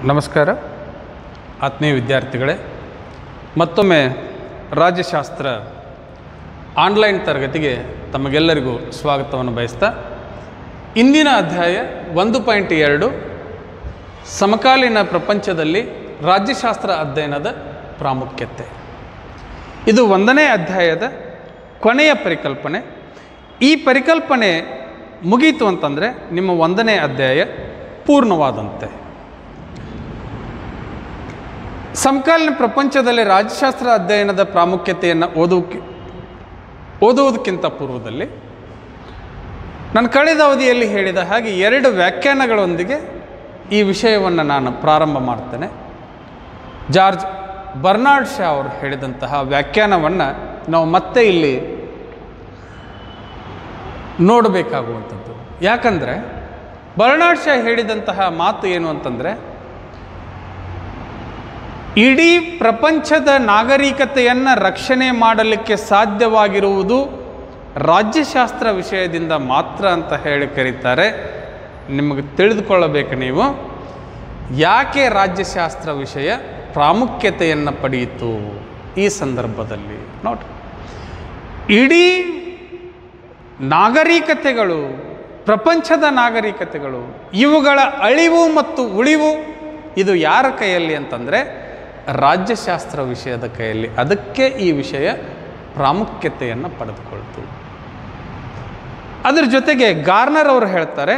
ನಮಸ್ಕಾರ ಆತ್ಮೀಯ ವಿದ್ಯಾರ್ಥಿಗಳೇ ಮತ್ತೊಮ್ಮೆ ರಾಜ್ಯಶಾಸ್ತ್ರ ಆನ್ಲೈನ್ ತರಗತಿಗೆ ತಮಗೆಲ್ಲರಿಗೂ ಸ್ವಾಗತವನ್ನು ಬಯಸ್ತಾ ಇಂದಿನ ಅಧ್ಯಾಯ ಒಂದು ಪಾಯಿಂಟ್ ಎರಡು ಸಮಕಾಲೀನ ಪ್ರಪಂಚದಲ್ಲಿ ರಾಜ್ಯಶಾಸ್ತ್ರ ಅಧ್ಯಯನದ ಪ್ರಾಮುಖ್ಯತೆ ಇದು ಒಂದನೇ ಅಧ್ಯಾಯದ ಕೊನೆಯ ಪರಿಕಲ್ಪನೆ ಈ ಪರಿಕಲ್ಪನೆ ಮುಗೀತು ಅಂತಂದರೆ ನಿಮ್ಮ ಒಂದನೇ ಅಧ್ಯಾಯ ಪೂರ್ಣವಾದಂತೆ ಸಮಕಾಲೀನ ಪ್ರಪಂಚದಲ್ಲಿ ರಾಜ್ಯಶಾಸ್ತ್ರ ಅಧ್ಯಯನದ ಪ್ರಾಮುಖ್ಯತೆಯನ್ನು ಓದುವುಕ್ಕೆ ಓದುವುದಕ್ಕಿಂತ ಪೂರ್ವದಲ್ಲಿ ನಾನು ಕಳೆದ ಅವಧಿಯಲ್ಲಿ ಹೇಳಿದ ಹಾಗೆ ಎರಡು ವ್ಯಾಖ್ಯಾನಗಳೊಂದಿಗೆ ಈ ವಿಷಯವನ್ನು ನಾನು ಪ್ರಾರಂಭ ಮಾಡ್ತೇನೆ ಜಾರ್ಜ್ ಬರ್ನಾರ್ಡ್ ಶಾ ಅವರು ಹೇಳಿದಂತಹ ವ್ಯಾಖ್ಯಾನವನ್ನು ನಾವು ಮತ್ತೆ ಇಲ್ಲಿ ನೋಡಬೇಕಾಗುವಂಥದ್ದು ಯಾಕಂದರೆ ಬರ್ನಾರ್ಡ್ ಶಾ ಹೇಳಿದಂತಹ ಮಾತು ಏನು ಅಂತಂದರೆ ಇಡೀ ಪ್ರಪಂಚದ ನಾಗರಿಕತೆಯನ್ನು ರಕ್ಷಣೆ ಮಾಡಲಿಕ್ಕೆ ಸಾಧ್ಯವಾಗಿರುವುದು ರಾಜ್ಯಶಾಸ್ತ್ರ ವಿಷಯದಿಂದ ಮಾತ್ರ ಅಂತ ಹೇಳಿ ಕರೀತಾರೆ ನಿಮಗೆ ತಿಳಿದುಕೊಳ್ಳಬೇಕು ನೀವು ಯಾಕೆ ರಾಜ್ಯಶಾಸ್ತ್ರ ವಿಷಯ ಪ್ರಾಮುಖ್ಯತೆಯನ್ನು ಪಡೆಯಿತು ಈ ಸಂದರ್ಭದಲ್ಲಿ ನೋಡಿ ಇಡೀ ನಾಗರಿಕತೆಗಳು ಪ್ರಪಂಚದ ನಾಗರಿಕತೆಗಳು ಇವುಗಳ ಅಳಿವು ಮತ್ತು ಉಳಿವು ಇದು ಯಾರ ಕೈಯಲ್ಲಿ ಅಂತಂದರೆ ರಾಜ್ಯಶಾಸ್ತ್ರ ವಿಷಯದ ಕೈಯಲ್ಲಿ ಅದಕ್ಕೆ ಈ ವಿಷಯ ಪ್ರಾಮುಖ್ಯತೆಯನ್ನು ಪಡೆದುಕೊಳ್ತು ಅದರ ಜೊತೆಗೆ ಗಾರ್ನರ್ ಅವರು ಹೇಳ್ತಾರೆ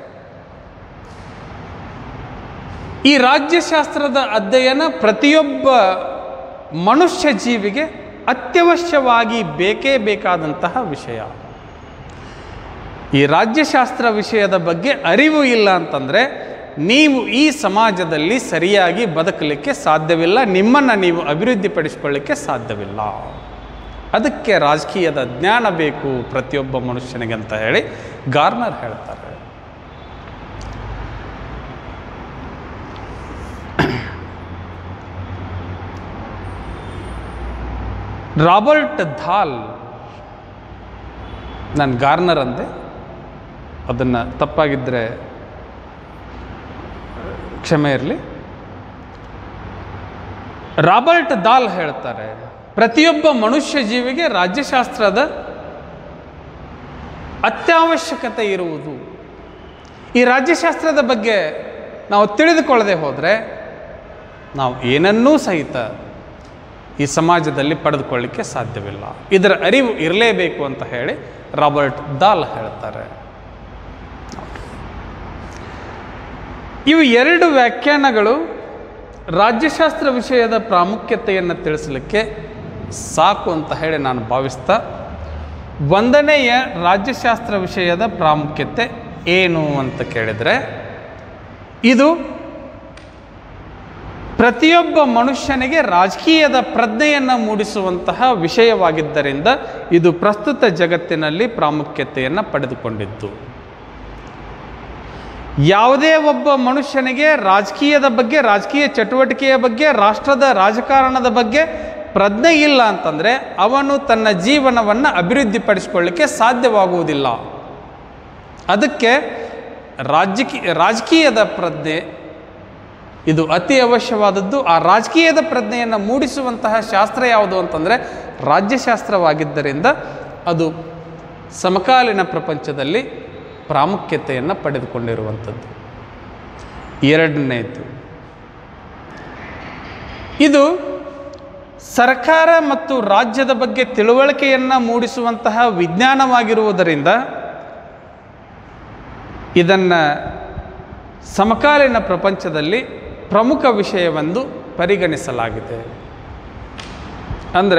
ಈ ರಾಜ್ಯಶಾಸ್ತ್ರದ ಅಧ್ಯಯನ ಪ್ರತಿಯೊಬ್ಬ ಮನುಷ್ಯ ಜೀವಿಗೆ ಅತ್ಯವಶ್ಯವಾಗಿ ಬೇಕೇ ಬೇಕಾದಂತಹ ವಿಷಯ ಈ ರಾಜ್ಯಶಾಸ್ತ್ರ ವಿಷಯದ ಬಗ್ಗೆ ಅರಿವು ಇಲ್ಲ ಅಂತಂದರೆ ನೀವು ಈ ಸಮಾಜದಲ್ಲಿ ಸರಿಯಾಗಿ ಬದುಕಲಿಕ್ಕೆ ಸಾಧ್ಯವಿಲ್ಲ ನಿಮ್ಮನ್ನು ನೀವು ಅಭಿವೃದ್ಧಿಪಡಿಸಿಕೊಳ್ಳಿಕ್ಕೆ ಸಾಧ್ಯವಿಲ್ಲ ಅದಕ್ಕೆ ರಾಜಕೀಯದ ಜ್ಞಾನ ಬೇಕು ಪ್ರತಿಯೊಬ್ಬ ಮನುಷ್ಯನಿಗೆ ಅಂತ ಹೇಳಿ ಗಾರ್ನರ್ ಹೇಳ್ತಾರೆ ರಾಬರ್ಟ್ ಧಾಲ್ ನಾನು ಗಾರ್ನರ್ ಅಂದೆ ಅದನ್ನು ತಪ್ಪಾಗಿದ್ದರೆ ಕ್ಷಮೆ ಇರಲಿ ರಾಬರ್ಟ್ ದಾಲ್ ಹೇಳ್ತಾರೆ ಪ್ರತಿಯೊಬ್ಬ ಮನುಷ್ಯ ಜೀವಿಗೆ ರಾಜ್ಯಶಾಸ್ತ್ರದ ಅತ್ಯವಶ್ಯಕತೆ ಇರುವುದು ಈ ರಾಜ್ಯಶಾಸ್ತ್ರದ ಬಗ್ಗೆ ನಾವು ತಿಳಿದುಕೊಳ್ಳದೆ ಹೋದರೆ ನಾವು ಏನನ್ನೂ ಸಹಿತ ಈ ಸಮಾಜದಲ್ಲಿ ಪಡೆದುಕೊಳ್ಳಿಕ್ಕೆ ಸಾಧ್ಯವಿಲ್ಲ ಇದರ ಅರಿವು ಇರಲೇಬೇಕು ಅಂತ ಹೇಳಿ ರಾಬರ್ಟ್ ದಾಲ್ ಹೇಳ್ತಾರೆ ಇವು ಎರಡು ವ್ಯಾಖ್ಯಾನಗಳು ರಾಜ್ಯಶಾಸ್ತ್ರ ವಿಷಯದ ಪ್ರಾಮುಖ್ಯತೆಯನ್ನು ತಿಳಿಸಲಿಕ್ಕೆ ಸಾಕು ಅಂತ ಹೇಳಿ ನಾನು ಭಾವಿಸ್ತಾ ಒಂದನೆಯ ರಾಜ್ಯಶಾಸ್ತ್ರ ವಿಷಯದ ಪ್ರಾಮುಖ್ಯತೆ ಏನು ಅಂತ ಕೇಳಿದರೆ ಇದು ಪ್ರತಿಯೊಬ್ಬ ಮನುಷ್ಯನಿಗೆ ರಾಜಕೀಯದ ಪ್ರಜ್ಞೆಯನ್ನು ಮೂಡಿಸುವಂತಹ ವಿಷಯವಾಗಿದ್ದರಿಂದ ಇದು ಪ್ರಸ್ತುತ ಜಗತ್ತಿನಲ್ಲಿ ಪ್ರಾಮುಖ್ಯತೆಯನ್ನು ಪಡೆದುಕೊಂಡಿತ್ತು ಯಾವುದೇ ಒಬ್ಬ ಮನುಷ್ಯನಿಗೆ ರಾಜಕೀಯದ ಬಗ್ಗೆ ರಾಜಕೀಯ ಚಟುವಟಿಕೆಯ ಬಗ್ಗೆ ರಾಷ್ಟ್ರದ ರಾಜಕಾರಣದ ಬಗ್ಗೆ ಪ್ರಜ್ಞೆ ಇಲ್ಲ ಅಂತಂದರೆ ಅವನು ತನ್ನ ಜೀವನವನ್ನು ಅಭಿವೃದ್ಧಿಪಡಿಸಿಕೊಳ್ಳಿಕ್ಕೆ ಸಾಧ್ಯವಾಗುವುದಿಲ್ಲ ಅದಕ್ಕೆ ರಾಜಕೀಯ ರಾಜಕೀಯದ ಪ್ರಜ್ಞೆ ಇದು ಅತಿ ಅವಶ್ಯವಾದದ್ದು ಆ ರಾಜಕೀಯದ ಪ್ರಜ್ಞೆಯನ್ನು ಮೂಡಿಸುವಂತಹ ಶಾಸ್ತ್ರ ಯಾವುದು ಅಂತಂದರೆ ರಾಜ್ಯಶಾಸ್ತ್ರವಾಗಿದ್ದರಿಂದ ಅದು ಸಮಕಾಲೀನ ಪ್ರಪಂಚದಲ್ಲಿ ಪ್ರಾಮುಖ್ಯತೆಯನ್ನು ಪಡೆದುಕೊಂಡಿರುವಂಥದ್ದು ಎರಡನೇದು ಇದು ಸರ್ಕಾರ ಮತ್ತು ರಾಜ್ಯದ ಬಗ್ಗೆ ತಿಳುವಳಿಕೆಯನ್ನು ಮೂಡಿಸುವಂತಹ ವಿಜ್ಞಾನವಾಗಿರುವುದರಿಂದ ಇದನ್ನು ಸಮಕಾಲೀನ ಪ್ರಪಂಚದಲ್ಲಿ ಪ್ರಮುಖ ವಿಷಯವೆಂದು ಪರಿಗಣಿಸಲಾಗಿದೆ ಅಂದರೆ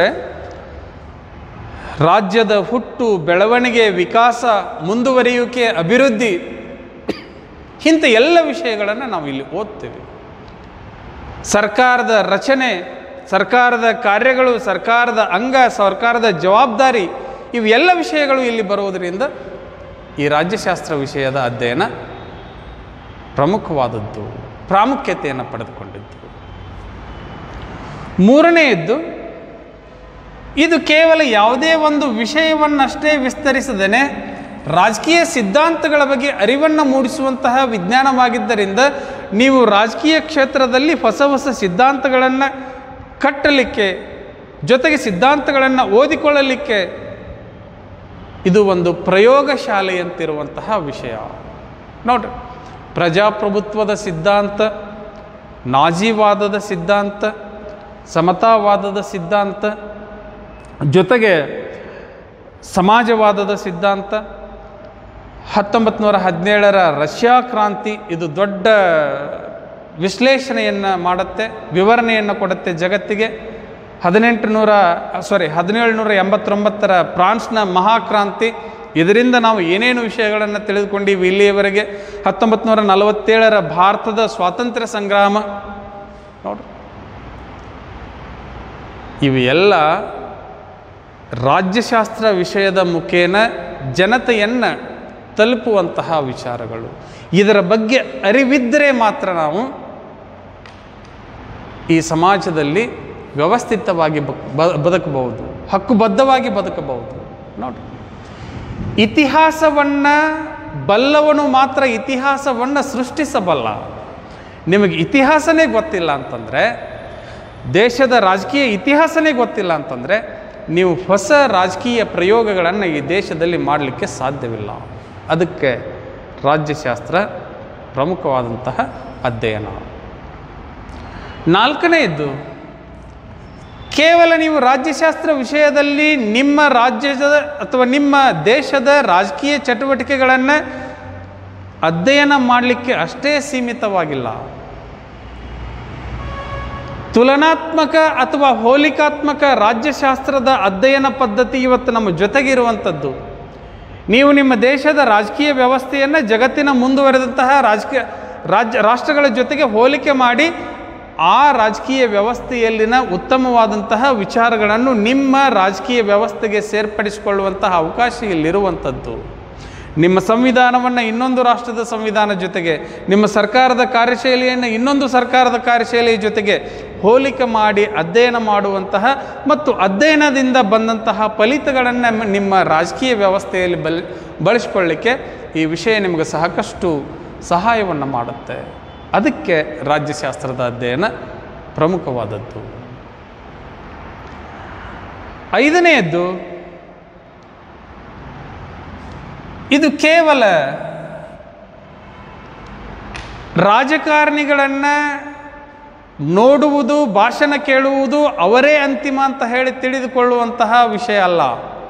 ರಾಜ್ಯದ ಹುಟ್ಟು ಬೆಳವಣಿಗೆ ವಿಕಾಸ ಮುಂದುವರಿಯುವಿಕೆ ಅಭಿವೃದ್ಧಿ ಇಂಥ ಎಲ್ಲ ವಿಷಯಗಳನ್ನು ನಾವು ಇಲ್ಲಿ ಓದ್ತೇವೆ ಸರ್ಕಾರದ ರಚನೆ ಸರ್ಕಾರದ ಕಾರ್ಯಗಳು ಸರ್ಕಾರದ ಅಂಗ ಸರ್ಕಾರದ ಜವಾಬ್ದಾರಿ ಇವೆಲ್ಲ ವಿಷಯಗಳು ಇಲ್ಲಿ ಬರುವುದರಿಂದ ಈ ರಾಜ್ಯಶಾಸ್ತ್ರ ವಿಷಯದ ಅಧ್ಯಯನ ಪ್ರಮುಖವಾದದ್ದು ಪ್ರಾಮುಖ್ಯತೆಯನ್ನು ಪಡೆದುಕೊಂಡಿದ್ದು ಮೂರನೆಯದ್ದು ಇದು ಕೇವಲ ಯಾವುದೇ ಒಂದು ವಿಷಯವನ್ನಷ್ಟೇ ವಿಸ್ತರಿಸದೇನೆ ರಾಜಕೀಯ ಸಿದ್ಧಾಂತಗಳ ಬಗ್ಗೆ ಅರಿವನ್ನು ಮೂಡಿಸುವಂತಹ ವಿಜ್ಞಾನವಾಗಿದ್ದರಿಂದ ನೀವು ರಾಜಕೀಯ ಕ್ಷೇತ್ರದಲ್ಲಿ ಹೊಸ ಹೊಸ ಸಿದ್ಧಾಂತಗಳನ್ನು ಕಟ್ಟಲಿಕ್ಕೆ ಜೊತೆಗೆ ಸಿದ್ಧಾಂತಗಳನ್ನು ಓದಿಕೊಳ್ಳಲಿಕ್ಕೆ ಇದು ಒಂದು ಪ್ರಯೋಗಶಾಲೆಯಂತಿರುವಂತಹ ವಿಷಯ ನೋಡ್ರಿ ಪ್ರಜಾಪ್ರಭುತ್ವದ ಸಿದ್ಧಾಂತ ನಾಜಿವಾದದ ಸಿದ್ಧಾಂತ ಸಮತಾವಾದದ ಸಿದ್ಧಾಂತ ಜೊತೆಗೆ ಸಮಾಜವಾದದ ಸಿದ್ಧಾಂತ ಹತ್ತೊಂಬತ್ತು ನೂರ ಹದಿನೇಳರ ರಷ್ಯಾ ಕ್ರಾಂತಿ ಇದು ದೊಡ್ಡ ವಿಶ್ಲೇಷಣೆಯನ್ನು ಮಾಡುತ್ತೆ ವಿವರಣೆಯನ್ನು ಕೊಡುತ್ತೆ ಜಗತ್ತಿಗೆ ಹದಿನೆಂಟು ನೂರ ಸಾರಿ ಹದಿನೇಳು ನೂರ ಎಂಬತ್ತೊಂಬತ್ತರ ಫ್ರಾನ್ಸ್ನ ಮಹಾಕ್ರಾಂತಿ ಇದರಿಂದ ನಾವು ಏನೇನು ವಿಷಯಗಳನ್ನು ತಿಳಿದುಕೊಂಡಿವಿ ಇಲ್ಲಿಯವರೆಗೆ ಹತ್ತೊಂಬತ್ತು ನೂರ ನಲವತ್ತೇಳರ ಭಾರತದ ಸ್ವಾತಂತ್ರ್ಯ ಸಂಗ್ರಾಮ ನೋಡ್ರಿ ಇವು ಎಲ್ಲ ರಾಜ್ಯಶಾಸ್ತ್ರ ವಿಷಯದ ಮುಖೇನ ಜನತೆಯನ್ನು ತಲುಪುವಂತಹ ವಿಚಾರಗಳು ಇದರ ಬಗ್ಗೆ ಅರಿವಿದ್ದರೆ ಮಾತ್ರ ನಾವು ಈ ಸಮಾಜದಲ್ಲಿ ವ್ಯವಸ್ಥಿತವಾಗಿ ಬ- ಬ- ಬದುಕಬಹುದು ಹಕ್ಕುಬದ್ಧವಾಗಿ ಬದುಕಬಹುದು ನೋಡಿ ಇತಿಹಾಸವನ್ನು ಬಲ್ಲವನು ಮಾತ್ರ ಇತಿಹಾಸವನ್ನು ಸೃಷ್ಟಿಸಬಲ್ಲ ನಿಮಗೆ ಇತಿಹಾಸನೇ ಗೊತ್ತಿಲ್ಲ ಅಂತಂದರೆ ದೇಶದ ರಾಜಕೀಯ ಇತಿಹಾಸನೇ ಗೊತ್ತಿಲ್ಲ ಅಂತಂದರೆ ನೀವು ಹೊಸ ರಾಜಕೀಯ ಪ್ರಯೋಗಗಳನ್ನು ಈ ದೇಶದಲ್ಲಿ ಮಾಡಲಿಕ್ಕೆ ಸಾಧ್ಯವಿಲ್ಲ ಅದಕ್ಕೆ ರಾಜ್ಯಶಾಸ್ತ್ರ ಪ್ರಮುಖವಾದಂತಹ ಅಧ್ಯಯನ ನಾಲ್ಕನೆಯದ್ದು ಕೇವಲ ನೀವು ರಾಜ್ಯಶಾಸ್ತ್ರ ವಿಷಯದಲ್ಲಿ ನಿಮ್ಮ ರಾಜ್ಯದ ಅಥವಾ ನಿಮ್ಮ ದೇಶದ ರಾಜಕೀಯ ಚಟುವಟಿಕೆಗಳನ್ನು ಅಧ್ಯಯನ ಮಾಡಲಿಕ್ಕೆ ಅಷ್ಟೇ ಸೀಮಿತವಾಗಿಲ್ಲ ತುಲನಾತ್ಮಕ ಅಥವಾ ಹೋಲಿಕಾತ್ಮಕ ರಾಜ್ಯಶಾಸ್ತ್ರದ ಅಧ್ಯಯನ ಪದ್ಧತಿ ಇವತ್ತು ನಮ್ಮ ಜೊತೆಗಿರುವಂಥದ್ದು ನೀವು ನಿಮ್ಮ ದೇಶದ ರಾಜಕೀಯ ವ್ಯವಸ್ಥೆಯನ್ನು ಜಗತ್ತಿನ ಮುಂದುವರೆದಂತಹ ರಾಜಕೀಯ ರಾಜ್ಯ ರಾಷ್ಟ್ರಗಳ ಜೊತೆಗೆ ಹೋಲಿಕೆ ಮಾಡಿ ಆ ರಾಜಕೀಯ ವ್ಯವಸ್ಥೆಯಲ್ಲಿನ ಉತ್ತಮವಾದಂತಹ ವಿಚಾರಗಳನ್ನು ನಿಮ್ಮ ರಾಜಕೀಯ ವ್ಯವಸ್ಥೆಗೆ ಸೇರ್ಪಡಿಸಿಕೊಳ್ಳುವಂತಹ ಅವಕಾಶ ಇಲ್ಲಿರುವಂಥದ್ದು ನಿಮ್ಮ ಸಂವಿಧಾನವನ್ನು ಇನ್ನೊಂದು ರಾಷ್ಟ್ರದ ಸಂವಿಧಾನ ಜೊತೆಗೆ ನಿಮ್ಮ ಸರ್ಕಾರದ ಕಾರ್ಯಶೈಲಿಯನ್ನು ಇನ್ನೊಂದು ಸರ್ಕಾರದ ಕಾರ್ಯಶೈಲಿಯ ಜೊತೆಗೆ ಹೋಲಿಕೆ ಮಾಡಿ ಅಧ್ಯಯನ ಮಾಡುವಂತಹ ಮತ್ತು ಅಧ್ಯಯನದಿಂದ ಬಂದಂತಹ ಫಲಿತಗಳನ್ನು ನಿಮ್ಮ ರಾಜಕೀಯ ವ್ಯವಸ್ಥೆಯಲ್ಲಿ ಬಲ್ ಬಳಸಿಕೊಳ್ಳಿಕ್ಕೆ ಈ ವಿಷಯ ನಿಮಗೆ ಸಾಕಷ್ಟು ಸಹಾಯವನ್ನು ಮಾಡುತ್ತೆ ಅದಕ್ಕೆ ರಾಜ್ಯಶಾಸ್ತ್ರದ ಅಧ್ಯಯನ ಪ್ರಮುಖವಾದದ್ದು ಐದನೆಯದ್ದು ಇದು ಕೇವಲ ರಾಜಕಾರಣಿಗಳನ್ನು ನೋಡುವುದು ಭಾಷಣ ಕೇಳುವುದು ಅವರೇ ಅಂತಿಮ ಅಂತ ಹೇಳಿ ತಿಳಿದುಕೊಳ್ಳುವಂತಹ ವಿಷಯ ಅಲ್ಲ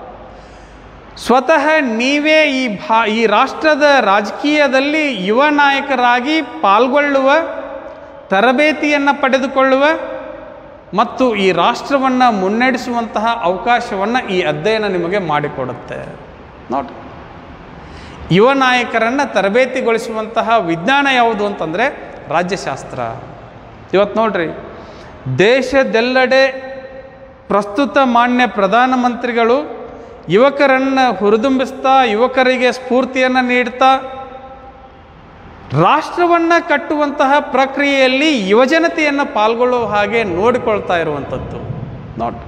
ಸ್ವತಃ ನೀವೇ ಈ ಭಾ ಈ ರಾಷ್ಟ್ರದ ರಾಜಕೀಯದಲ್ಲಿ ಯುವ ನಾಯಕರಾಗಿ ಪಾಲ್ಗೊಳ್ಳುವ ತರಬೇತಿಯನ್ನು ಪಡೆದುಕೊಳ್ಳುವ ಮತ್ತು ಈ ರಾಷ್ಟ್ರವನ್ನು ಮುನ್ನಡೆಸುವಂತಹ ಅವಕಾಶವನ್ನು ಈ ಅಧ್ಯಯನ ನಿಮಗೆ ಮಾಡಿಕೊಡುತ್ತೆ ನೋಡಿ ಯುವ ನಾಯಕರನ್ನು ತರಬೇತಿಗೊಳಿಸುವಂತಹ ವಿಜ್ಞಾನ ಯಾವುದು ಅಂತಂದರೆ ರಾಜ್ಯಶಾಸ್ತ್ರ ಇವತ್ತು ನೋಡ್ರಿ ದೇಶದೆಲ್ಲೆಡೆ ಪ್ರಸ್ತುತ ಮಾನ್ಯ ಪ್ರಧಾನಮಂತ್ರಿಗಳು ಯುವಕರನ್ನು ಹುರಿದುಂಬಿಸ್ತಾ ಯುವಕರಿಗೆ ಸ್ಫೂರ್ತಿಯನ್ನು ನೀಡ್ತಾ ರಾಷ್ಟ್ರವನ್ನು ಕಟ್ಟುವಂತಹ ಪ್ರಕ್ರಿಯೆಯಲ್ಲಿ ಯುವಜನತೆಯನ್ನು ಪಾಲ್ಗೊಳ್ಳುವ ಹಾಗೆ ನೋಡಿಕೊಳ್ತಾ ಇರುವಂಥದ್ದು ನೋಡಿ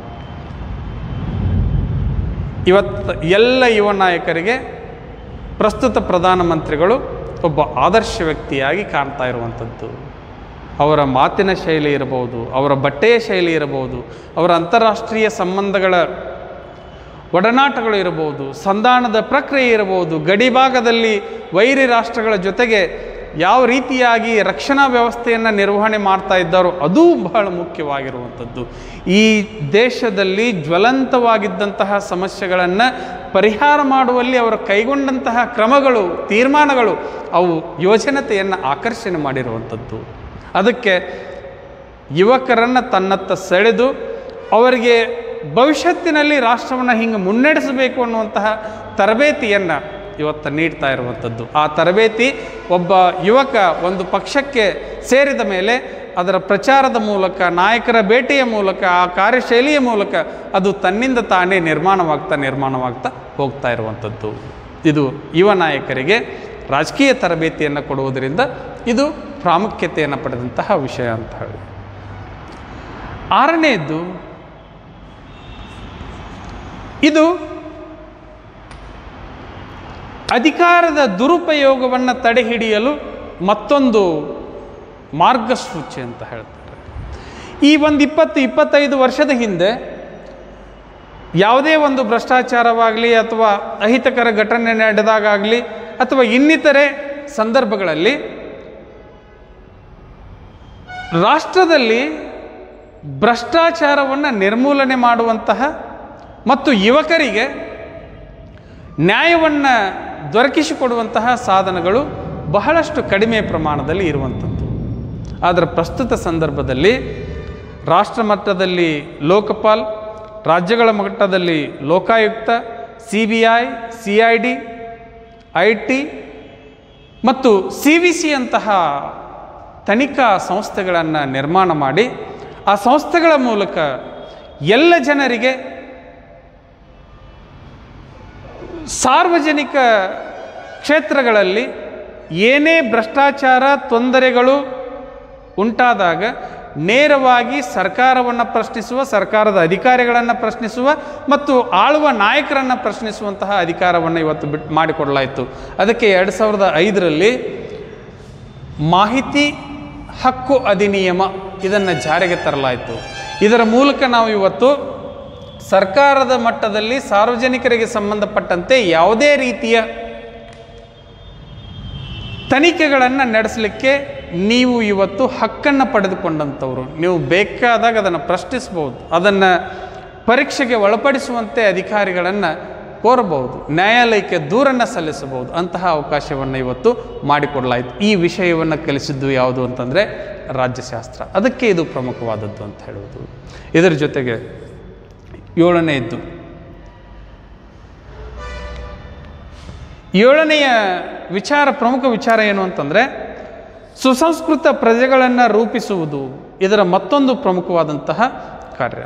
ಇವತ್ತು ಎಲ್ಲ ಯುವ ನಾಯಕರಿಗೆ ಪ್ರಸ್ತುತ ಪ್ರಧಾನಮಂತ್ರಿಗಳು ಒಬ್ಬ ಆದರ್ಶ ವ್ಯಕ್ತಿಯಾಗಿ ಕಾಣ್ತಾ ಇರುವಂಥದ್ದು ಅವರ ಮಾತಿನ ಶೈಲಿ ಇರಬಹುದು ಅವರ ಬಟ್ಟೆಯ ಶೈಲಿ ಇರಬಹುದು ಅವರ ಅಂತಾರಾಷ್ಟ್ರೀಯ ಸಂಬಂಧಗಳ ಒಡನಾಟಗಳು ಇರಬಹುದು ಸಂಧಾನದ ಪ್ರಕ್ರಿಯೆ ಇರಬಹುದು ಗಡಿಭಾಗದಲ್ಲಿ ವೈರಿ ರಾಷ್ಟ್ರಗಳ ಜೊತೆಗೆ ಯಾವ ರೀತಿಯಾಗಿ ರಕ್ಷಣಾ ವ್ಯವಸ್ಥೆಯನ್ನು ನಿರ್ವಹಣೆ ಮಾಡ್ತಾ ಇದ್ದಾರೋ ಅದೂ ಬಹಳ ಮುಖ್ಯವಾಗಿರುವಂಥದ್ದು ಈ ದೇಶದಲ್ಲಿ ಜ್ವಲಂತವಾಗಿದ್ದಂತಹ ಸಮಸ್ಯೆಗಳನ್ನು ಪರಿಹಾರ ಮಾಡುವಲ್ಲಿ ಅವರು ಕೈಗೊಂಡಂತಹ ಕ್ರಮಗಳು ತೀರ್ಮಾನಗಳು ಅವು ಯುವಜನತೆಯನ್ನು ಆಕರ್ಷಣೆ ಮಾಡಿರುವಂಥದ್ದು ಅದಕ್ಕೆ ಯುವಕರನ್ನು ತನ್ನತ್ತ ಸೆಳೆದು ಅವರಿಗೆ ಭವಿಷ್ಯತ್ತಿನಲ್ಲಿ ರಾಷ್ಟ್ರವನ್ನು ಹಿಂಗೆ ಮುನ್ನಡೆಸಬೇಕು ಅನ್ನುವಂತಹ ತರಬೇತಿಯನ್ನು ಇವತ್ತು ನೀಡ್ತಾ ಇರುವಂಥದ್ದು ಆ ತರಬೇತಿ ಒಬ್ಬ ಯುವಕ ಒಂದು ಪಕ್ಷಕ್ಕೆ ಸೇರಿದ ಮೇಲೆ ಅದರ ಪ್ರಚಾರದ ಮೂಲಕ ನಾಯಕರ ಭೇಟಿಯ ಮೂಲಕ ಆ ಕಾರ್ಯಶೈಲಿಯ ಮೂಲಕ ಅದು ತನ್ನಿಂದ ತಾನೇ ನಿರ್ಮಾಣವಾಗ್ತಾ ನಿರ್ಮಾಣವಾಗ್ತಾ ಹೋಗ್ತಾ ಇರುವಂಥದ್ದು ಇದು ಯುವ ನಾಯಕರಿಗೆ ರಾಜಕೀಯ ತರಬೇತಿಯನ್ನು ಕೊಡುವುದರಿಂದ ಇದು ಪ್ರಾಮುಖ್ಯತೆಯನ್ನು ಪಡೆದಂತಹ ವಿಷಯ ಅಂತ ಹೇಳಿ ಆರನೆಯದ್ದು ಇದು ಅಧಿಕಾರದ ದುರುಪಯೋಗವನ್ನು ತಡೆಹಿಡಿಯಲು ಮತ್ತೊಂದು ಮಾರ್ಗಸೂಚಿ ಅಂತ ಹೇಳ್ತಾರೆ ಈ ಒಂದು ಇಪ್ಪತ್ತು ಇಪ್ಪತ್ತೈದು ವರ್ಷದ ಹಿಂದೆ ಯಾವುದೇ ಒಂದು ಭ್ರಷ್ಟಾಚಾರವಾಗಲಿ ಅಥವಾ ಅಹಿತಕರ ಘಟನೆ ನಡೆದಾಗಲಿ ಅಥವಾ ಇನ್ನಿತರೆ ಸಂದರ್ಭಗಳಲ್ಲಿ ರಾಷ್ಟ್ರದಲ್ಲಿ ಭ್ರಷ್ಟಾಚಾರವನ್ನು ನಿರ್ಮೂಲನೆ ಮಾಡುವಂತಹ ಮತ್ತು ಯುವಕರಿಗೆ ನ್ಯಾಯವನ್ನು ದೊರಕಿಸಿಕೊಡುವಂತಹ ಸಾಧನಗಳು ಬಹಳಷ್ಟು ಕಡಿಮೆ ಪ್ರಮಾಣದಲ್ಲಿ ಇರುವಂಥದ್ದು ಆದರೆ ಪ್ರಸ್ತುತ ಸಂದರ್ಭದಲ್ಲಿ ರಾಷ್ಟ್ರ ಮಟ್ಟದಲ್ಲಿ ಲೋಕಪಾಲ್ ರಾಜ್ಯಗಳ ಮಟ್ಟದಲ್ಲಿ Lokayukta C B I C I D I T ಮತ್ತು ಸಿ ವಿ ಸಿ ಅಂತಹ ತನಿಖಾ ಸಂಸ್ಥೆಗಳನ್ನು ನಿರ್ಮಾಣ ಮಾಡಿ ಆ ಸಂಸ್ಥೆಗಳ ಮೂಲಕ ಎಲ್ಲ ಜನರಿಗೆ ಸಾರ್ವಜನಿಕ ಕ್ಷೇತ್ರಗಳಲ್ಲಿ ಏನೇ ಭ್ರಷ್ಟಾಚಾರ ತೊಂದರೆಗಳು ಉಂಟಾದಾಗ ನೇರವಾಗಿ ಸರ್ಕಾರವನ್ನು ಪ್ರಶ್ನಿಸುವ ಸರ್ಕಾರದ ಅಧಿಕಾರಿಗಳನ್ನು ಪ್ರಶ್ನಿಸುವ ಮತ್ತು ಆಳುವ ನಾಯಕರನ್ನು ಪ್ರಶ್ನಿಸುವಂತಹ ಅಧಿಕಾರವನ್ನು ಇವತ್ತು ಬಿಟ್ಟು ಮಾಡಿಕೊಡಲಾಯಿತು ಅದಕ್ಕೆ ಎರಡು ಸಾವಿರದ ಐದರಲ್ಲಿ ಮಾಹಿತಿ ಹಕ್ಕು ಅಧಿನಿಯಮ ಇದನ್ನು ಜಾರಿಗೆ ತರಲಾಯಿತು ಇದರ ಮೂಲಕ ನಾವು ಇವತ್ತು ಸರ್ಕಾರದ ಮಟ್ಟದಲ್ಲಿ ಸಾರ್ವಜನಿಕರಿಗೆ ಸಂಬಂಧಪಟ್ಟಂತೆ ಯಾವುದೇ ರೀತಿಯ ತನಿಖೆಗಳನ್ನು ನಡೆಸಲಿಕ್ಕೆ ನೀವು ಇವತ್ತು ಹಕ್ಕನ್ನು ಪಡೆದುಕೊಂಡಂಥವ್ರು ನೀವು ಬೇಕಾದಾಗ ಅದನ್ನು ಪ್ರಶ್ನಿಸ್ಬೋದು ಅದನ್ನು ಪರೀಕ್ಷೆಗೆ ಒಳಪಡಿಸುವಂತೆ ಅಧಿಕಾರಿಗಳನ್ನು ಕೋರಬಹುದು ನ್ಯಾಯಾಲಯಕ್ಕೆ ದೂರನ್ನು ಸಲ್ಲಿಸಬಹುದು ಅಂತಹ ಅವಕಾಶವನ್ನು ಇವತ್ತು ಮಾಡಿಕೊಡಲಾಯಿತು ಈ ವಿಷಯವನ್ನು ಕಲಿಸಿದ್ದು ಯಾವುದು ಅಂತಂದರೆ ರಾಜ್ಯಶಾಸ್ತ್ರ ಅದಕ್ಕೆ ಇದು ಪ್ರಮುಖವಾದದ್ದು ಅಂತ ಹೇಳುವುದು ಇದರ ಜೊತೆಗೆ ಏಳನೆಯದ್ದು ಏಳನೆಯ ವಿಚಾರ ಪ್ರಮುಖ ವಿಚಾರ ಏನು ಅಂತಂದರೆ ಸುಸಂಸ್ಕೃತ ಪ್ರಜೆಗಳನ್ನು ರೂಪಿಸುವುದು ಇದರ ಮತ್ತೊಂದು ಪ್ರಮುಖವಾದಂತಹ ಕಾರ್ಯ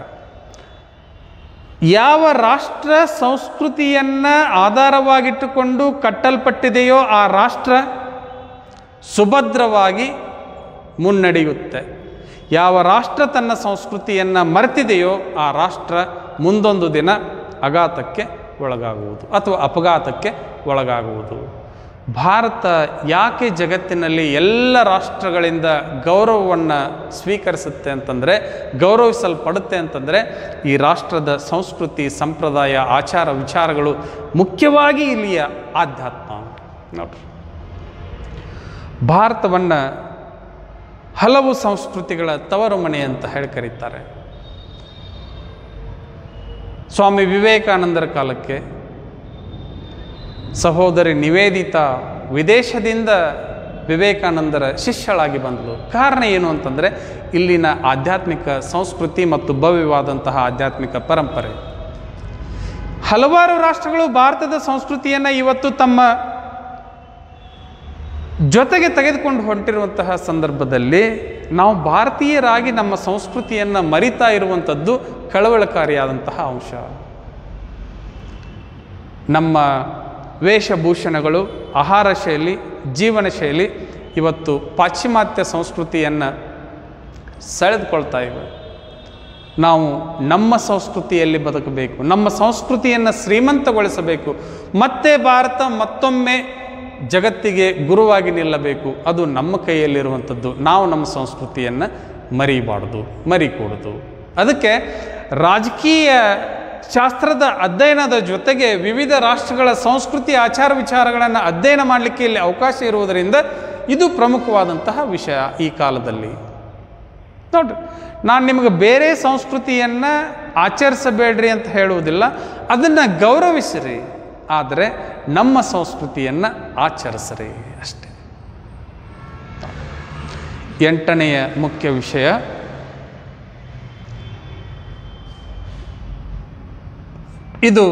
ಯಾವ ರಾಷ್ಟ್ರ ಸಂಸ್ಕೃತಿಯನ್ನು ಆಧಾರವಾಗಿಟ್ಟುಕೊಂಡು ಕಟ್ಟಲ್ಪಟ್ಟಿದೆಯೋ ಆ ರಾಷ್ಟ್ರ ಸುಭದ್ರವಾಗಿ ಮುನ್ನಡೆಯುತ್ತೆ ಯಾವ ರಾಷ್ಟ್ರ ತನ್ನ ಸಂಸ್ಕೃತಿಯನ್ನು ಮರೆತಿದೆಯೋ ಆ ರಾಷ್ಟ್ರ ಮುಂದೊಂದು ದಿನ ಅಘಾತಕ್ಕೆ ಒಳಗಾಗುವುದು ಅಥವಾ ಅಪಘಾತಕ್ಕೆ ಒಳಗಾಗುವುದು ಭಾರತ ಯಾಕೆ ಜಗತ್ತಿನಲ್ಲಿ ಎಲ್ಲ ರಾಷ್ಟ್ರಗಳಿಂದ ಗೌರವವನ್ನು ಸ್ವೀಕರಿಸುತ್ತೆ ಅಂತಂದರೆ ಗೌರವಿಸಲ್ಪಡುತ್ತೆ ಅಂತಂದರೆ ಈ ರಾಷ್ಟ್ರದ ಸಂಸ್ಕೃತಿ ಸಂಪ್ರದಾಯ ಆಚಾರ ವಿಚಾರಗಳು ಮುಖ್ಯವಾಗಿ ಇಲ್ಲಿಯ ಆಧ್ಯಾತ್ಮ ನೋಡ್ರಿ ಭಾರತವನ್ನು ಹಲವು ಸಂಸ್ಕೃತಿಗಳ ತವರು ಮನೆ ಅಂತ ಹೇಳಿ ಕರೀತಾರೆ ಸ್ವಾಮಿ ವಿವೇಕಾನಂದರ ಕಾಲಕ್ಕೆ ಸಹೋದರಿ ನಿವೇದಿತಾ ವಿದೇಶದಿಂದ ವಿವೇಕಾನಂದರ ಶಿಷ್ಯಳಾಗಿ ಬಂದಳು ಕಾರಣ ಏನು ಅಂತಂದರೆ ಇಲ್ಲಿನ ಆಧ್ಯಾತ್ಮಿಕ ಸಂಸ್ಕೃತಿ ಮತ್ತು ಭವ್ಯವಾದಂತಹ ಆಧ್ಯಾತ್ಮಿಕ ಪರಂಪರೆ ಹಲವಾರು ರಾಷ್ಟ್ರಗಳು ಭಾರತದ ಸಂಸ್ಕೃತಿಯನ್ನು ಇವತ್ತು ತಮ್ಮ ಜೊತೆಗೆ ತೆಗೆದುಕೊಂಡು ಹೊಂಟಿರುವಂತಹ ಸಂದರ್ಭದಲ್ಲಿ ನಾವು ಭಾರತೀಯರಾಗಿ ನಮ್ಮ ಸಂಸ್ಕೃತಿಯನ್ನು ಮರಿತಾ ಇರುವಂಥದ್ದು ಕಳವಳಕಾರಿಯಾದಂತಹ ಅಂಶ ನಮ್ಮ ವೇಷಭೂಷಣಗಳು ಆಹಾರ ಶೈಲಿ ಜೀವನ ಶೈಲಿ ಇವತ್ತು ಪಾಶ್ಚಿಮಾತ್ಯ ಸಂಸ್ಕೃತಿಯನ್ನು ಸೆಳೆದುಕೊಳ್ತಾ ಇವೆ ನಾವು ನಮ್ಮ ಸಂಸ್ಕೃತಿಯಲ್ಲಿ ಬದುಕಬೇಕು ನಮ್ಮ ಸಂಸ್ಕೃತಿಯನ್ನು ಶ್ರೀಮಂತಗೊಳಿಸಬೇಕು ಮತ್ತೆ ಭಾರತ ಮತ್ತೊಮ್ಮೆ ಜಗತ್ತಿಗೆ ಗುರುವಾಗಿ ನಿಲ್ಲಬೇಕು ಅದು ನಮ್ಮ ಕೈಯಲ್ಲಿರುವಂಥದ್ದು ನಾವು ನಮ್ಮ ಸಂಸ್ಕೃತಿಯನ್ನು ಮರಿಬಾರ್ದು ಮರಿಕೂಡದು ಅದಕ್ಕೆ ರಾಜಕೀಯ ಶಾಸ್ತ್ರದ ಅಧ್ಯಯನದ ಜೊತೆಗೆ ವಿವಿಧ ರಾಷ್ಟ್ರಗಳ ಸಂಸ್ಕೃತಿ ಆಚಾರ ವಿಚಾರಗಳನ್ನು ಅಧ್ಯಯನ ಮಾಡಲಿಕ್ಕೆ ಇಲ್ಲಿ ಅವಕಾಶ ಇರುವುದರಿಂದ ಇದು ಪ್ರಮುಖವಾದಂತಹ ವಿಷಯ ಈ ಕಾಲದಲ್ಲಿ ನೋಡ್ರಿ ನಾನು ನಿಮಗೆ ಬೇರೆ ಸಂಸ್ಕೃತಿಯನ್ನು ಆಚರಿಸಬೇಡ್ರಿ ಅಂತ ಹೇಳುವುದಿಲ್ಲ ಅದನ್ನು ಗೌರವಿಸಿರಿ ಆದರೆ ನಮ್ಮ ಸಂಸ್ಕೃತಿಯನ್ನು ಆಚರಿಸಿರಿ ಅಷ್ಟೆ ಎಂಟನೆಯ ಮುಖ್ಯ ವಿಷಯ ಇದು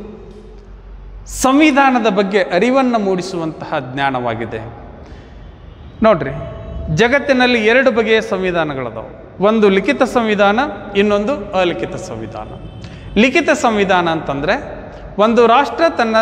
ಸಂವಿಧಾನದ ಬಗ್ಗೆ ಅರಿವನ್ನು ಮೂಡಿಸುವಂತಹ ಜ್ಞಾನವಾಗಿದೆ ನೋಡ್ರಿ ಜಗತ್ತಿನಲ್ಲಿ ಎರಡು ಬಗೆಯ ಸಂವಿಧಾನಗಳದಾವು ಒಂದು ಲಿಖಿತ ಸಂವಿಧಾನ ಇನ್ನೊಂದು ಅಲಿಖಿತ ಸಂವಿಧಾನ ಲಿಖಿತ ಸಂವಿಧಾನ ಅಂತಂದರೆ ಒಂದು ರಾಷ್ಟ್ರ ತನ್ನ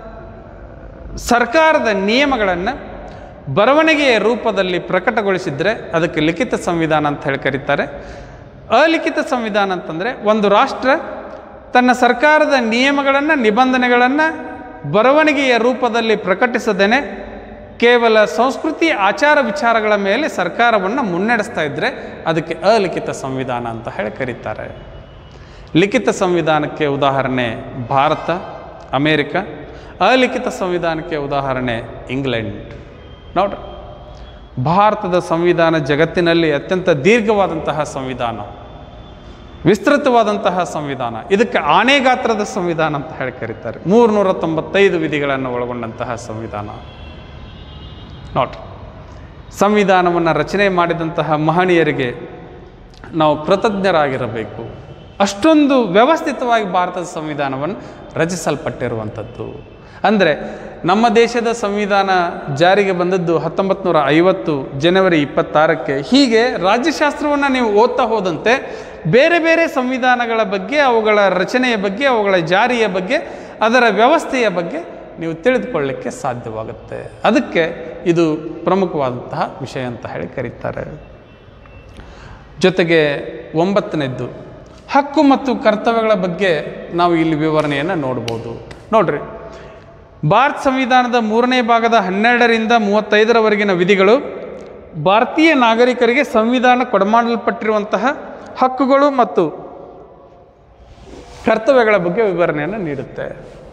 ಸರ್ಕಾರದ ನಿಯಮಗಳನ್ನು ಬರವಣಿಗೆಯ ರೂಪದಲ್ಲಿ ಪ್ರಕಟಗೊಳಿಸಿದರೆ ಅದಕ್ಕೆ ಲಿಖಿತ ಸಂವಿಧಾನ ಅಂತ ಹೇಳಿ ಕರೀತಾರೆ ಅಲಿಖಿತ ಸಂವಿಧಾನ ಅಂತಂದರೆ ಒಂದು ರಾಷ್ಟ್ರ ತನ್ನ ಸರ್ಕಾರದ ನಿಯಮಗಳನ್ನು ನಿಬಂಧನೆಗಳನ್ನು ಬರವಣಿಗೆಯ ರೂಪದಲ್ಲಿ ಪ್ರಕಟಿಸದೇನೆ ಕೇವಲ ಸಂಸ್ಕೃತಿ ಆಚಾರ ವಿಚಾರಗಳ ಮೇಲೆ ಸರ್ಕಾರವನ್ನು ಮುನ್ನಡೆಸ್ತಾ ಇದ್ದರೆ ಅದಕ್ಕೆ ಅಲಿಖಿತ ಸಂವಿಧಾನ ಅಂತ ಹೇಳಿ ಕರೀತಾರೆ ಲಿಖಿತ ಸಂವಿಧಾನಕ್ಕೆ ಉದಾಹರಣೆ ಭಾರತ ಅಮೇರಿಕ ಅಲಿಖಿತ ಸಂವಿಧಾನಕ್ಕೆ ಉದಾಹರಣೆ ಇಂಗ್ಲೆಂಡ್ ನೋಡ್ರಿ ಭಾರತದ ಸಂವಿಧಾನ ಜಗತ್ತಿನಲ್ಲಿ ಅತ್ಯಂತ ದೀರ್ಘವಾದಂತಹ ಸಂವಿಧಾನ ವಿಸ್ತೃತವಾದಂತಹ ಸಂವಿಧಾನ ಇದಕ್ಕೆ ಆನೆಗಾತ್ರದ ಸಂವಿಧಾನ ಅಂತ ಹೇಳಿ ಕರೀತಾರೆ ಮೂರುನೂರ ತೊಂಬತ್ತೈದು ವಿಧಿಗಳನ್ನು ಒಳಗೊಂಡಂತಹ ಸಂವಿಧಾನ ನೋಡ್ರಿ ಸಂವಿಧಾನವನ್ನು ರಚನೆ ಮಾಡಿದಂತಹ ಮಹನೀಯರಿಗೆ ನಾವು ಕೃತಜ್ಞರಾಗಿರಬೇಕು ಅಷ್ಟೊಂದು ವ್ಯವಸ್ಥಿತವಾಗಿ ಭಾರತದ ಸಂವಿಧಾನವನ್ನು ರಚಿಸಲ್ಪಟ್ಟಿರುವಂಥದ್ದು ಅಂದರೆ ನಮ್ಮ ದೇಶದ ಸಂವಿಧಾನ ಜಾರಿಗೆ ಬಂದದ್ದು ಹತ್ತೊಂಬತ್ತು ನೂರ ಐವತ್ತು ಜನವರಿ ಇಪ್ಪತ್ತಾರಕ್ಕೆ ಹೀಗೆ ರಾಜ್ಯಶಾಸ್ತ್ರವನ್ನು ನೀವು ಓದ್ತಾ ಹೋದಂತೆ ಬೇರೆ ಬೇರೆ ಸಂವಿಧಾನಗಳ ಬಗ್ಗೆ ಅವುಗಳ ರಚನೆಯ ಬಗ್ಗೆ ಅವುಗಳ ಜಾರಿಯ ಬಗ್ಗೆ ಅದರ ವ್ಯವಸ್ಥೆಯ ಬಗ್ಗೆ ನೀವು ತಿಳಿದುಕೊಳ್ಳಿಕ್ಕೆ ಸಾಧ್ಯವಾಗುತ್ತೆ ಅದಕ್ಕೆ ಇದು ಪ್ರಮುಖವಾದಂತಹ ವಿಷಯ ಅಂತ ಹೇಳಿ ಕರೀತಾರೆ ಜೊತೆಗೆ ಒಂಬತ್ತನೇದ್ದು ಹಕ್ಕು ಮತ್ತು ಕರ್ತವ್ಯಗಳ ಬಗ್ಗೆ ನಾವು ಇಲ್ಲಿ ವಿವರಣೆಯನ್ನು ನೋಡ್ಬೋದು ನೋಡ್ರಿ ಭಾರತ ಸಂವಿಧಾನದ ಮೂರನೇ ಭಾಗದ ಹನ್ನೆರಡರಿಂದ ಮೂವತ್ತೈದರವರೆಗಿನ ವಿಧಿಗಳು ಭಾರತೀಯ ನಾಗರಿಕರಿಗೆ ಸಂವಿಧಾನ ಕೊಡಮಾಡಲ್ಪಟ್ಟಿರುವಂತಹ ಹಕ್ಕುಗಳು ಮತ್ತು ಕರ್ತವ್ಯಗಳ ಬಗ್ಗೆ ವಿವರಣೆಯನ್ನು ನೀಡುತ್ತೆ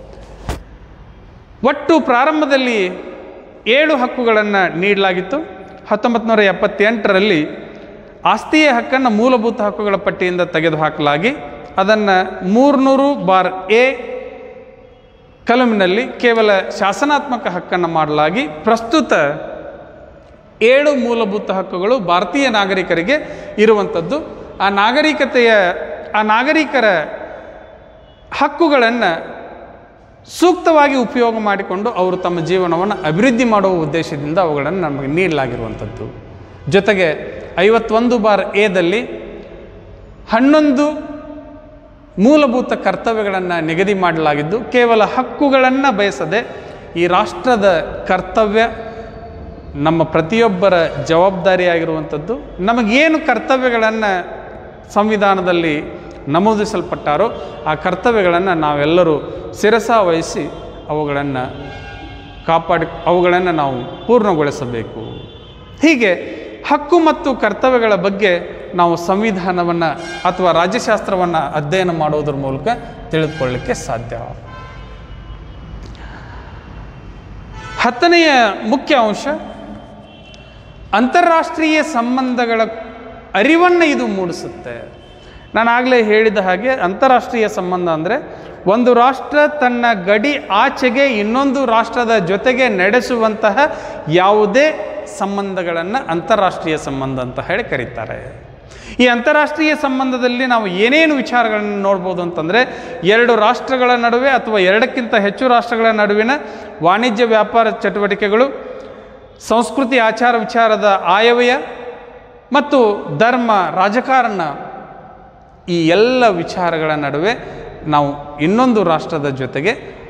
ಒಟ್ಟು ಪ್ರಾರಂಭದಲ್ಲಿ ಏಳು ಹಕ್ಕುಗಳನ್ನು ನೀಡಲಾಗಿತ್ತು ಹತ್ತೊಂಬತ್ತು ನೂರ ಎಪ್ಪತ್ತೆಂಟರಲ್ಲಿ ಆಸ್ತಿಯ ಹಕ್ಕನ್ನು ಮೂಲಭೂತ ಹಕ್ಕುಗಳ ಪಟ್ಟಿಯಿಂದ ತೆಗೆದುಹಾಕಲಾಗಿ ಅದನ್ನು ಮೂರ್ನೂರು ಬಾರ್ ಎ ಕಲಮಿನಲ್ಲಿ ಕೇವಲ ಶಾಸನಾತ್ಮಕ ಹಕ್ಕನ್ನು ಮಾಡಲಾಗಿ ಪ್ರಸ್ತುತ ಏಳು ಮೂಲಭೂತ ಹಕ್ಕುಗಳು ಭಾರತೀಯ ನಾಗರಿಕರಿಗೆ ಇರುವಂಥದ್ದು ಆ ನಾಗರಿಕತೆಯ ಆ ನಾಗರಿಕರ ಹಕ್ಕುಗಳನ್ನು ಸೂಕ್ತವಾಗಿ ಉಪಯೋಗ ಮಾಡಿಕೊಂಡು ಅವರು ತಮ್ಮ ಜೀವನವನ್ನು ಅಭಿವೃದ್ಧಿ ಮಾಡುವ ಉದ್ದೇಶದಿಂದ ಅವುಗಳನ್ನು ನಮಗೆ ನೀಡಲಾಗಿರುವಂಥದ್ದು ಜೊತೆಗೆ ಐವತ್ತೊಂದು ಬಾರ್ ಎದಲ್ಲಿ ಹನ್ನೊಂದು ಮೂಲಭೂತ ಕರ್ತವ್ಯಗಳನ್ನು ನಿಗದಿ ಮಾಡಲಾಗಿದ್ದು ಕೇವಲ ಹಕ್ಕುಗಳನ್ನು ಬಯಸದೆ ಈ ರಾಷ್ಟ್ರದ ಕರ್ತವ್ಯ ನಮ್ಮ ಪ್ರತಿಯೊಬ್ಬರ ಜವಾಬ್ದಾರಿಯಾಗಿರುವಂಥದ್ದು ನಮಗೇನು ಕರ್ತವ್ಯಗಳನ್ನು ಸಂವಿಧಾನದಲ್ಲಿ ನಮೂದಿಸಲ್ಪಟ್ಟಾರೋ ಆ ಕರ್ತವ್ಯಗಳನ್ನು ನಾವೆಲ್ಲರೂ ಶಿರಸ ವಹಿಸಿ ಅವುಗಳನ್ನು ಕಾಪಾಡಿ ಅವುಗಳನ್ನು ನಾವು ಪೂರ್ಣಗೊಳಿಸಬೇಕು ಹೀಗೆ ಹಕ್ಕು ಮತ್ತು ಕರ್ತವ್ಯಗಳ ಬಗ್ಗೆ ನಾವು ಸಂವಿಧಾನವನ್ನು ಅಥವಾ ರಾಜ್ಯಶಾಸ್ತ್ರವನ್ನು ಅಧ್ಯಯನ ಮಾಡೋದ್ರ ಮೂಲಕ ತಿಳಿದುಕೊಳ್ಳಲಿಕ್ಕೆ ಸಾಧ್ಯ ಹತ್ತನೆಯ ಮುಖ್ಯ ಅಂಶ ಅಂತಾರಾಷ್ಟ್ರೀಯ ಸಂಬಂಧಗಳ ಅರಿವನ್ನು ಇದು ಮೂಡಿಸುತ್ತೆ ನಾನು ಆಗಲೇ ಹೇಳಿದ ಹಾಗೆ ಅಂತಾರಾಷ್ಟ್ರೀಯ ಸಂಬಂಧ ಅಂದರೆ ಒಂದು ರಾಷ್ಟ್ರ ತನ್ನ ಗಡಿ ಆಚೆಗೆ ಇನ್ನೊಂದು ರಾಷ್ಟ್ರದ ಜೊತೆಗೆ ನಡೆಸುವಂತಹ ಯಾವುದೇ ಸಂಬಂಧಗಳನ್ನು ಅಂತಾರಾಷ್ಟ್ರೀಯ ಸಂಬಂಧ ಅಂತ ಹೇಳಿ ಕರೀತಾರೆ ಈ ಅಂತಾರಾಷ್ಟ್ರೀಯ ಸಂಬಂಧದಲ್ಲಿ ನಾವು ಏನೇನು ವಿಚಾರಗಳನ್ನು ನೋಡ್ಬೋದು ಅಂತಂದರೆ ಎರಡು ರಾಷ್ಟ್ರಗಳ ನಡುವೆ ಅಥವಾ ಎರಡಕ್ಕಿಂತ ಹೆಚ್ಚು ರಾಷ್ಟ್ರಗಳ ನಡುವಿನ ವಾಣಿಜ್ಯ ವ್ಯಾಪಾರ ಚಟುವಟಿಕೆಗಳು ಸಂಸ್ಕೃತಿ ಆಚಾರ ವಿಚಾರದ ಆಯವ್ಯಯ ಮತ್ತು ಧರ್ಮ ರಾಜಕಾರಣ ಈ ಎಲ್ಲ ವಿಚಾರಗಳ ನಡುವೆ ನಾವು ಇನ್ನೊಂದು ರಾಷ್ಟ್ರದ ಜೊತೆಗೆ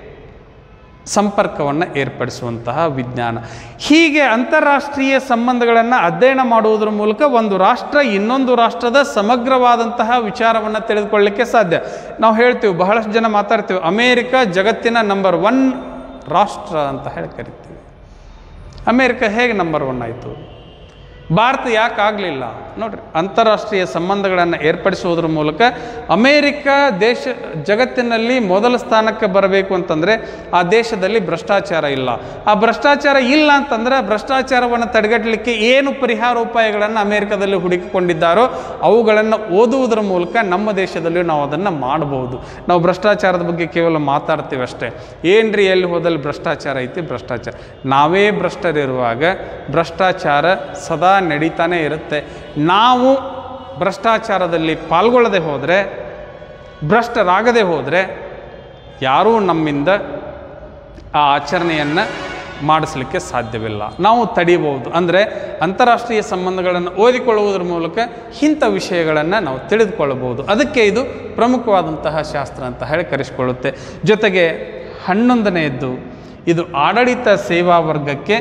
ಸಂಪರ್ಕವನ್ನು ಏರ್ಪಡಿಸುವಂತಹ ವಿಜ್ಞಾನ ಹೀಗೆ ಅಂತಾರಾಷ್ಟ್ರೀಯ ಸಂಬಂಧಗಳನ್ನು ಅಧ್ಯಯನ ಮಾಡುವುದರ ಮೂಲಕ ಒಂದು ರಾಷ್ಟ್ರ ಇನ್ನೊಂದು ರಾಷ್ಟ್ರದ ಸಮಗ್ರವಾದಂತಹ ವಿಚಾರವನ್ನು ತಿಳಿದುಕೊಳ್ಳಲಿಕ್ಕೆ ಸಾಧ್ಯ ನಾವು ಹೇಳ್ತೀವಿ ಬಹಳಷ್ಟು ಜನ ಮಾತಾಡ್ತೀವಿ ಅಮೇರಿಕ ಜಗತ್ತಿನ ನಂಬರ್ ಒನ್ ರಾಷ್ಟ್ರ ಅಂತ ಹೇಳಿ ಕರಿತೀವಿ ಅಮೇರಿಕ ಹೇಗೆ ನಂಬರ್ ಒನ್ ಆಯಿತು ಭಾರತ ಯಾಕೆ ಆಗಲಿಲ್ಲ ನೋಡ್ರಿ ಅಂತಾರಾಷ್ಟ್ರೀಯ ಸಂಬಂಧಗಳನ್ನು ಏರ್ಪಡಿಸುವುದರ ಮೂಲಕ ಅಮೇರಿಕ ದೇಶ ಜಗತ್ತಿನಲ್ಲಿ ಮೊದಲ ಸ್ಥಾನಕ್ಕೆ ಬರಬೇಕು ಅಂತಂದರೆ ಆ ದೇಶದಲ್ಲಿ ಭ್ರಷ್ಟಾಚಾರ ಇಲ್ಲ ಆ ಭ್ರಷ್ಟಾಚಾರ ಇಲ್ಲ ಅಂತಂದರೆ ಭ್ರಷ್ಟಾಚಾರವನ್ನು ತಡೆಗಟ್ಟಲಿಕ್ಕೆ ಏನು ಪರಿಹಾರೋಪಾಯಗಳನ್ನು ಅಮೇರಿಕದಲ್ಲಿ ಹುಡುಕಿಕೊಂಡಿದ್ದಾರೋ ಅವುಗಳನ್ನು ಓದುವುದರ ಮೂಲಕ ನಮ್ಮ ದೇಶದಲ್ಲಿಯೂ ನಾವು ಅದನ್ನು ಮಾಡಬಹುದು ನಾವು ಭ್ರಷ್ಟಾಚಾರದ ಬಗ್ಗೆ ಕೇವಲ ಮಾತಾಡ್ತೀವಿ ಅಷ್ಟೇ ಏನ್ರಿ ಎಲ್ಲಿ ಹೋದಲ್ಲಿ ಭ್ರಷ್ಟಾಚಾರ ಐತಿ ಭ್ರಷ್ಟಾಚಾರ ನಾವೇ ಭ್ರಷ್ಟರಿರುವಾಗ ಭ್ರಷ್ಟಾಚಾರ ಸದಾ ನಡೀತಾನೆ ಇರುತ್ತೆ ನಾವು ಭ್ರಷ್ಟಾಚಾರದಲ್ಲಿ ಪಾಲ್ಗೊಳ್ಳದೆ ಹೋದರೆ ಭ್ರಷ್ಟರಾಗದೆ ಹೋದರೆ ಯಾರೂ ನಮ್ಮಿಂದ ಆ ಆಚರಣೆಯನ್ನು ಮಾಡಿಸ್ಲಿಕ್ಕೆ ಸಾಧ್ಯವಿಲ್ಲ ನಾವು ತಡಿಬಹುದು ಅಂದರೆ ಅಂತಾರಾಷ್ಟ್ರೀಯ ಸಂಬಂಧಗಳನ್ನು ಓದಿಕೊಳ್ಳುವುದರ ಮೂಲಕ ಇಂಥ ವಿಷಯಗಳನ್ನು ನಾವು ತಿಳಿದುಕೊಳ್ಳಬಹುದು ಅದಕ್ಕೆ ಇದು ಪ್ರಮುಖವಾದಂತಹ ಶಾಸ್ತ್ರ ಅಂತ ಹೇಳಿ ಕರೆಸಿಕೊಳ್ಳುತ್ತೆ ಜೊತೆಗೆ ಹನ್ನೊಂದನೆಯದ್ದು ಇದು ಆಡಳಿತ ಸೇವಾ ವರ್ಗಕ್ಕೆ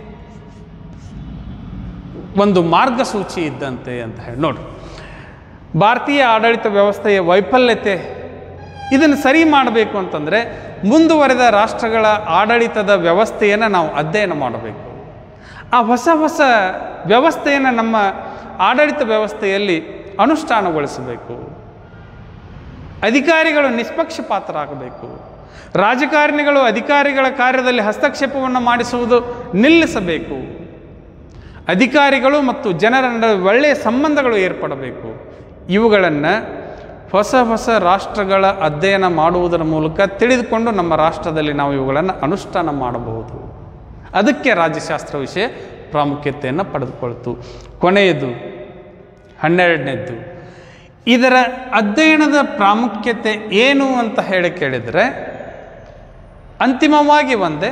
ಒಂದು ಮಾರ್ಗಸೂಚಿ ಇದ್ದಂತೆ ಅಂತ ಹೇಳಿ ನೋಡಿ ಭಾರತೀಯ ಆಡಳಿತ ವ್ಯವಸ್ಥೆಯ ವೈಫಲ್ಯತೆ ಇದನ್ನು ಸರಿ ಮಾಡಬೇಕು ಅಂತಂದರೆ ಮುಂದುವರೆದ ರಾಷ್ಟ್ರಗಳ ಆಡಳಿತದ ವ್ಯವಸ್ಥೆಯನ್ನು ನಾವು ಅಧ್ಯಯನ ಮಾಡಬೇಕು ಆ ಹೊಸ ಹೊಸ ವ್ಯವಸ್ಥೆಯನ್ನು ನಮ್ಮ ಆಡಳಿತ ವ್ಯವಸ್ಥೆಯಲ್ಲಿ ಅನುಷ್ಠಾನಗೊಳಿಸಬೇಕು ಅಧಿಕಾರಿಗಳು ನಿಷ್ಪಕ್ಷಪಾತರಾಗಬೇಕು ರಾಜಕಾರಣಿಗಳು ಅಧಿಕಾರಿಗಳ ಕಾರ್ಯದಲ್ಲಿ ಹಸ್ತಕ್ಷೇಪವನ್ನು ಮಾಡಿಸುವುದು ನಿಲ್ಲಿಸಬೇಕು ಅಧಿಕಾರಿಗಳು ಮತ್ತು ಜನರ ನಡುವೆ ಒಳ್ಳೆಯ ಸಂಬಂಧಗಳು ಏರ್ಪಡಬೇಕು ಇವುಗಳನ್ನು ಹೊಸ ಹೊಸ ರಾಷ್ಟ್ರಗಳ ಅಧ್ಯಯನ ಮಾಡುವುದರ ಮೂಲಕ ತಿಳಿದುಕೊಂಡು ನಮ್ಮ ರಾಷ್ಟ್ರದಲ್ಲಿ ನಾವು ಇವುಗಳನ್ನು ಅನುಷ್ಠಾನ ಮಾಡಬಹುದು ಅದಕ್ಕೆ ರಾಜ್ಯಶಾಸ್ತ್ರ ವಿಷಯ ಪ್ರಾಮುಖ್ಯತೆಯನ್ನು ಪಡೆದುಕೊಳ್ತು ಕೊನೆಯದು ಹನ್ನೆರಡನೇದ್ದು ಇದರ ಅಧ್ಯಯನದ ಪ್ರಾಮುಖ್ಯತೆ ಏನು ಅಂತ ಹೇಳಿ ಕೇಳಿದರೆ ಅಂತಿಮವಾಗಿ ಒಂದೇ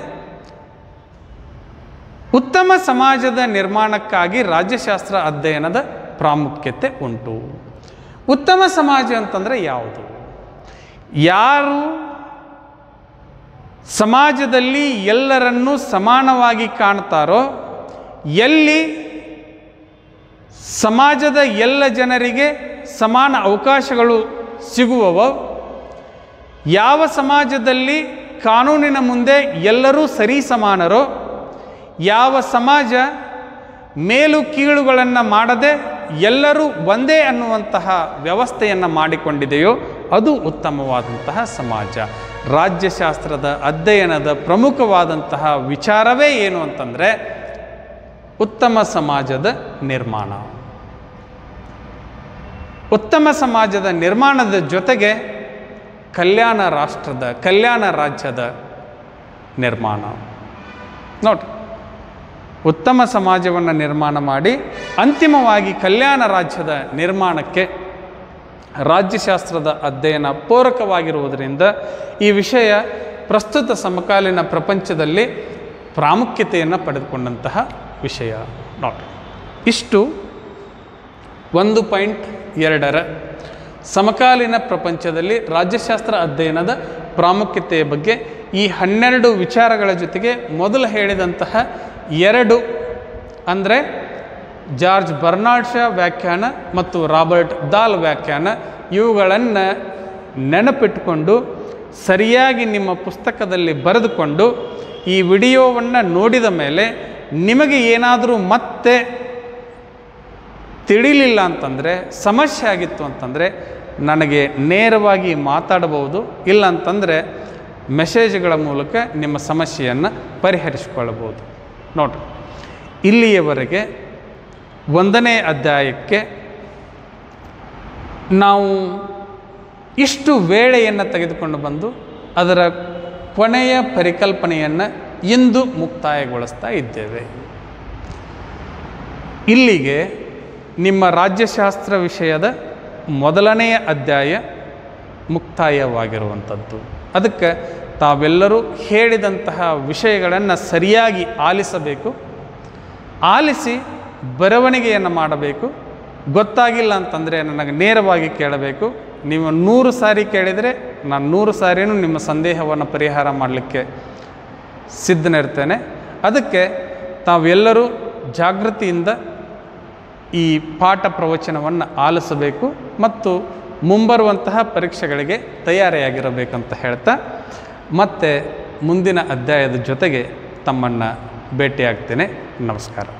ಉತ್ತಮ ಸಮಾಜದ ನಿರ್ಮಾಣಕ್ಕಾಗಿ ರಾಜ್ಯಶಾಸ್ತ್ರ ಅಧ್ಯಯನದ ಪ್ರಾಮುಖ್ಯತೆ ಉಂಟು ಉತ್ತಮ ಸಮಾಜ ಅಂತಂದರೆ ಯಾವುದು ಯಾರು ಸಮಾಜದಲ್ಲಿ ಎಲ್ಲರನ್ನೂ ಸಮಾನವಾಗಿ ಕಾಣ್ತಾರೋ ಎಲ್ಲಿ ಸಮಾಜದ ಎಲ್ಲ ಜನರಿಗೆ ಸಮಾನ ಅವಕಾಶಗಳು ಸಿಗುವವೋ ಯಾವ ಸಮಾಜದಲ್ಲಿ ಕಾನೂನಿನ ಮುಂದೆ ಎಲ್ಲರೂ ಸರಿ ಸಮಾನರೋ ಯಾವ ಸಮಾಜ ಮೇಲು ಕೀಳುಗಳನ್ನು ಮಾಡದೆ ಎಲ್ಲರೂ ಒಂದೇ ಅನ್ನುವಂತಹ ವ್ಯವಸ್ಥೆಯನ್ನು ಮಾಡಿಕೊಂಡಿದೆಯೋ ಅದು ಉತ್ತಮವಾದಂತಹ ಸಮಾಜ ರಾಜ್ಯಶಾಸ್ತ್ರದ ಅಧ್ಯಯನದ ಪ್ರಮುಖವಾದಂತಹ ವಿಚಾರವೇ ಏನು ಅಂತಂದರೆ ಉತ್ತಮ ಸಮಾಜದ ನಿರ್ಮಾಣ ಉತ್ತಮ ಸಮಾಜದ ನಿರ್ಮಾಣದ ಜೊತೆಗೆ ಕಲ್ಯಾಣ ರಾಷ್ಟ್ರದ ಕಲ್ಯಾಣ ರಾಜ್ಯದ ನಿರ್ಮಾಣ ನೋಡಿ ಉತ್ತಮ ಸಮಾಜವನ್ನು ನಿರ್ಮಾಣ ಮಾಡಿ ಅಂತಿಮವಾಗಿ ಕಲ್ಯಾಣ ರಾಜ್ಯದ ನಿರ್ಮಾಣಕ್ಕೆ ರಾಜ್ಯಶಾಸ್ತ್ರದ ಅಧ್ಯಯನ ಪೂರಕವಾಗಿರುವುದರಿಂದ ಈ ವಿಷಯ ಪ್ರಸ್ತುತ ಸಮಕಾಲೀನ ಪ್ರಪಂಚದಲ್ಲಿ ಪ್ರಾಮುಖ್ಯತೆಯನ್ನು ಪಡೆದುಕೊಂಡಂತಹ ವಿಷಯ ನಾಟ್ ಇಷ್ಟು ಒಂದು ಪಾಯಿಂಟ್ ಎರಡರ ಸಮಕಾಲೀನ ಪ್ರಪಂಚದಲ್ಲಿ ರಾಜ್ಯಶಾಸ್ತ್ರ ಅಧ್ಯಯನದ ಪ್ರಾಮುಖ್ಯತೆಯ ಬಗ್ಗೆ ಈ ಹನ್ನೆರಡು ವಿಚಾರಗಳ ಜೊತೆಗೆ ಮೊದಲು ಹೇಳಿದಂತಹ ಎರಡು ಅಂದರೆ ಜಾರ್ಜ್ ಬರ್ನಾಡ್ ಶಾ ವ್ಯಾಖ್ಯಾನ ಮತ್ತು ರಾಬರ್ಟ್ ದಾಲ್ ವ್ಯಾಖ್ಯಾನ ಇವುಗಳನ್ನು ನೆನಪಿಟ್ಟುಕೊಂಡು ಸರಿಯಾಗಿ ನಿಮ್ಮ ಪುಸ್ತಕದಲ್ಲಿ ಬರೆದುಕೊಂಡು ಈ ವಿಡಿಯೋವನ್ನು ನೋಡಿದ ಮೇಲೆ ನಿಮಗೆ ಏನಾದರೂ ಮತ್ತೆ ತಿಳಿಲಿಲ್ಲ ಅಂತಂದರೆ ಸಮಸ್ಯೆ ಆಗಿತ್ತು ಅಂತಂದರೆ ನನಗೆ ನೇರವಾಗಿ ಮಾತಾಡಬಹುದು ಇಲ್ಲ ಅಂತಂದರೆ ಮೆಸೇಜ್ಗಳ ಮೂಲಕ ನಿಮ್ಮ ಸಮಸ್ಯೆಯನ್ನು ಪರಿಹರಿಸಿಕೊಳ್ಳಬಹುದು ನೋಡ್ರಿ ಇಲ್ಲಿಯವರೆಗೆ ಒಂದನೇ ಅಧ್ಯಾಯಕ್ಕೆ ನಾವು ಇಷ್ಟು ವೇಳೆಯನ್ನು ತೆಗೆದುಕೊಂಡು ಬಂದು ಅದರ ಕೊನೆಯ ಪರಿಕಲ್ಪನೆಯನ್ನು ಇಂದು ಮುಕ್ತಾಯಗೊಳಿಸ್ತಾ ಇದ್ದೇವೆ ಇಲ್ಲಿಗೆ ನಿಮ್ಮ ರಾಜ್ಯಶಾಸ್ತ್ರ ವಿಷಯದ ಮೊದಲನೆಯ ಅಧ್ಯಾಯ ಮುಕ್ತಾಯವಾಗಿರುವಂಥದ್ದು ಅದಕ್ಕೆ ತಾವೆಲ್ಲರೂ ಹೇಳಿದಂತಹ ವಿಷಯಗಳನ್ನು ಸರಿಯಾಗಿ ಆಲಿಸಬೇಕು ಆಲಿಸಿ ಬರವಣಿಗೆಯನ್ನು ಮಾಡಬೇಕು ಗೊತ್ತಾಗಿಲ್ಲ ಅಂತಂದರೆ ನನಗೆ ನೇರವಾಗಿ ಕೇಳಬೇಕು ನೀವು ನೂರು ಸಾರಿ ಕೇಳಿದರೆ ನಾನು ನೂರು ಸಾರಿನೂ ನಿಮ್ಮ ಸಂದೇಹವನ್ನು ಪರಿಹಾರ ಮಾಡಲಿಕ್ಕೆ ಸಿದ್ಧನಿರ್ತೇನೆ ಅದಕ್ಕೆ ತಾವೆಲ್ಲರೂ ಜಾಗೃತಿಯಿಂದ ಈ ಪಾಠ ಪ್ರವಚನವನ್ನು ಆಲಿಸಬೇಕು ಮತ್ತು ಮುಂಬರುವಂತಹ ಪರೀಕ್ಷೆಗಳಿಗೆ ತಯಾರಿಯಾಗಿರಬೇಕಂತ ಹೇಳ್ತಾ ಮತ್ತೆ ಮುಂದಿನ ಅಧ್ಯಾಯದ ಜೊತೆಗೆ ತಮ್ಮನ್ನು ಭೇಟಿಯಾಗ್ತೇನೆ ನಮಸ್ಕಾರ